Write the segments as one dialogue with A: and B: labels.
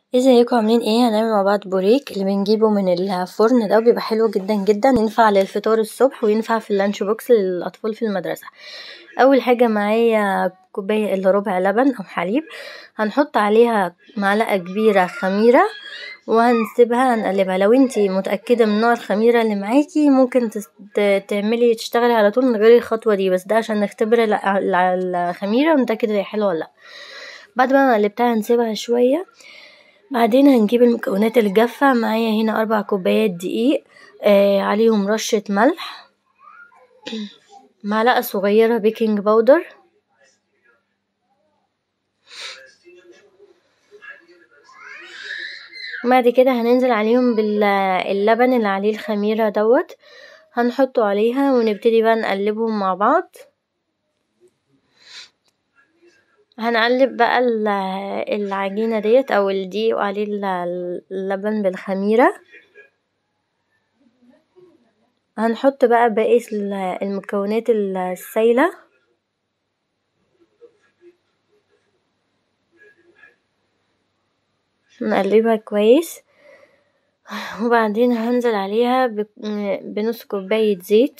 A: ازيكم عاملين ايه هنعمل مع بعض بوريك اللي بنجيبه من الفرن ده وبيبقى حلو جدا جدا ينفع للفطار الصبح وينفع في اللانش بوكس للاطفال في المدرسه اول حاجه معايا كوبايه الا ربع لبن او حليب هنحط عليها معلقه كبيره خميره وهنسيبها نقلبها لو انتي متاكده من نوع الخميره اللي معاكي ممكن تعملي تشتغلي على طول من غير الخطوه دي بس ده عشان نختبر الخميره ونتاكد هي حلوه ولا لا بعد ما قلبتها هنسيبها شويه بعدين هنجيب المكونات الجافة معايا هنا أربع كوبايات دقيق آه عليهم رشة ملح معلقة صغيرة بيكنج باودر بعد كده هننزل عليهم باللبن اللي عليه الخميرة دوت هنحطه عليها ونبتدي بقى نقلبهم مع بعض هنقلب بقى العجينة ديت او الدقيق وعليه اللبن بالخميرة هنحط بقى باقي المكونات السايلة نقلبها كويس وبعدين هنزل عليها بنص كوباية زيت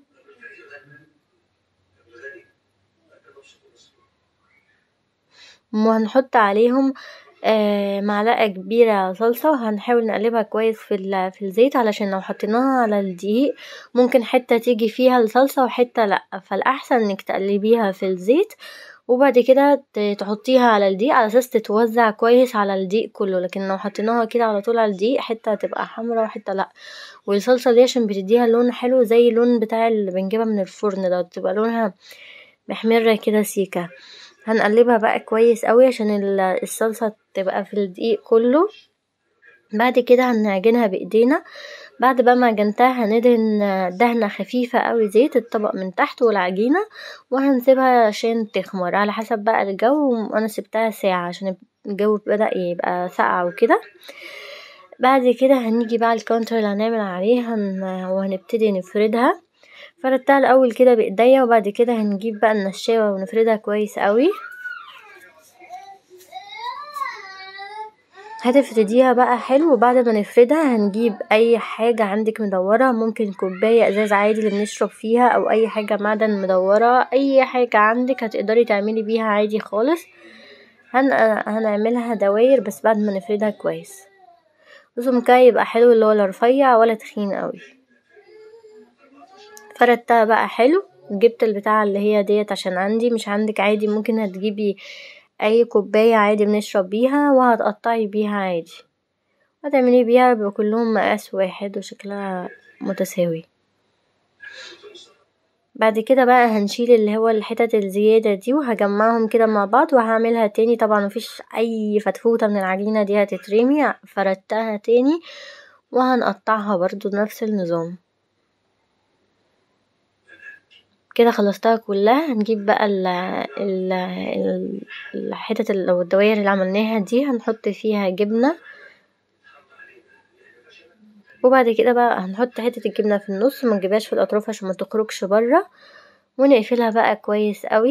A: وهنحط عليهم آه معلقة كبيرة صلصة وهنحاول نقلبها كويس في, في الزيت علشان لو حطيناها على الدقيق ممكن حتة تيجي فيها الصلصة وحتة لأ فالأحسن انك تقلبيها في الزيت وبعد كده تحطيها على الدقيق على اساس تتوزع كويس على الدقيق كله لكن لو حطيناها كده على طول على الدقيق حته هتبقى حمرا وحته لا والصلصه دي عشان بتديها لون حلو زي اللون بتاع اللي بنجيبها من الفرن ده تبقى لونها محمره كده سيكه هنقلبها بقى كويس قوي عشان الصلصة تبقى في الدقيق كله بعد كده هنعجنها بايدينا بعد بقى ما عجنتها هندهن دهنة خفيفة قوي زيت الطبق من تحت والعجينة وهنسيبها عشان تخمر على حسب بقى الجو وانا سبتها ساعة عشان الجو بدأ يبقى ساقع وكده بعد كده هنيجي بقى الكاونتر اللي هنعمل عليه وهنبتدي نفردها فردتها الاول كده بايديا وبعد كده هنجيب بقى النشاوة ونفردها كويس قوي هتفرديها بقى حلو وبعد ما نفردها هنجيب اي حاجة عندك مدورة ممكن كوباية ازاز عادي اللي بنشرب فيها او اي حاجة معدن مدورة اي حاجة عندك هتقدري تعملي بيها عادي خالص هن... هنعملها دواير بس بعد ما نفردها كويس وسمكها يبقى حلو اللي هو لا رفيع ولا تخين قوي فردتها بقى حلو جبت البتاعة اللي هي ديت عشان عندي مش عندك عادي ممكن هتجيبي اي كوباية عادي بنشرب بيها وهتقطعي بيها عادي هتعملي بيها بيبقوا كلهم مقاس واحد وشكلها متساوي بعد كده بقى هنشيل اللي هو الحتت الزيادة دي وهجمعهم كده مع بعض وهعملها تاني طبعا مفيش اي فتفوتة من العجينة دي هتترمي فردتها تاني وهنقطعها برضو نفس النظام كده خلصتها كلها هنجيب بقى ال ال الحتت او الدواير اللي عملناها دي هنحط فيها جبنة وبعد كده بقى هنحط حتة الجبنة في النص منجيبهاش في الاطراف عشان متخرجش برا ونقفلها بقى كويس قوي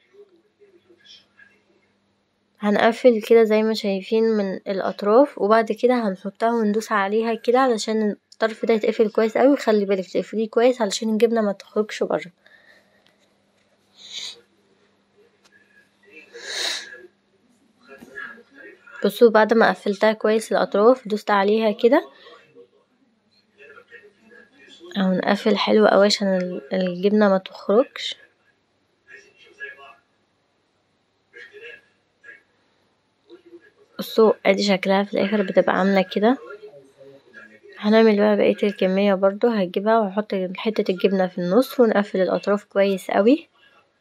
A: هنقفل كده زي ما شايفين من الاطراف وبعد كده هنحطها وندوس عليها كده علشان الطرف ده يتقفل كويس قوي خلي بالك تقفليه كويس علشان الجبنة ما تخرجش برا بصوا بعد ما قفلتها كويس الاطراف دوست عليها كده او نقفل حلو اوي عشان الجبنة ما تخرجش بصوا ادي شكلها في الاخر بتبقى عاملة كده هنعمل بقى بقية الكمية برضو هجيبها واحط حتة الجبنة في النص ونقفل الاطراف كويس قوي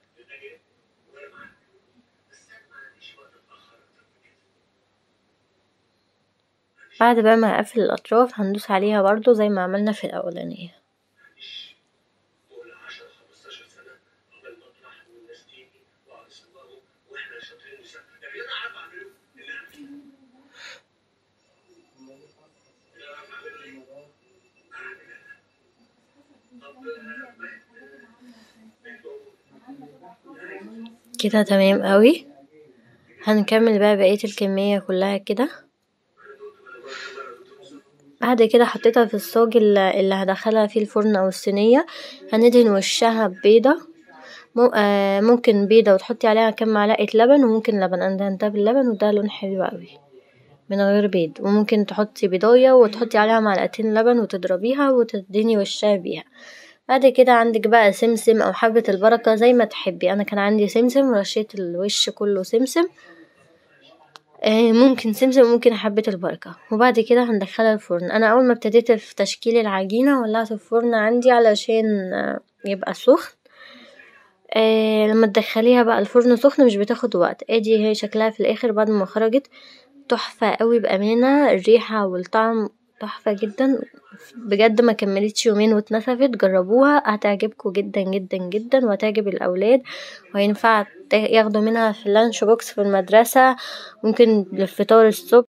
A: بعد بقى ما اقفل الاطراف هندوس عليها برضو زي ما عملنا في الاولانية كده تمام قوي هنكمل بقى بقية الكمية كلها كده بعد كدا حطيتها في الصاج اللي هدخلها فيه الفرن او الصينيه هندهن وشها ببيضه ممكن بيضه وتحطي عليها كام معلقه لبن وممكن لبن انا دهنتها باللبن واداها لون حلو اوي من غير بيض وممكن تحطي بيضايه وتحطي عليها معلقتين لبن وتضربيها وتدهني وشها بيها بعد كدا عندك بقى سمسم او حبة البركة زي ما تحبي انا كان عندي سمسم رشيت الوش كله سمسم ممكن سمسم وممكن حبة البركة وبعد كدا هندخلها الفرن انا اول ما ابتديت في تشكيل العجينة ولعت الفرن عندي علشان يبقى سخن لما تدخليها بقى الفرن سخن مش بتاخد وقت ادي اهي شكلها في الاخر بعد ما خرجت تحفة اوي بأمانة الريحة والطعم تحفة جدا بجد مكملتش يومين واتنسفت جربوها هتعجبكوا جدا جدا جدا وهتعجب الأولاد وهينفع ياخدوا منها في اللانش بوكس في المدرسة ممكن للفطار الصبح.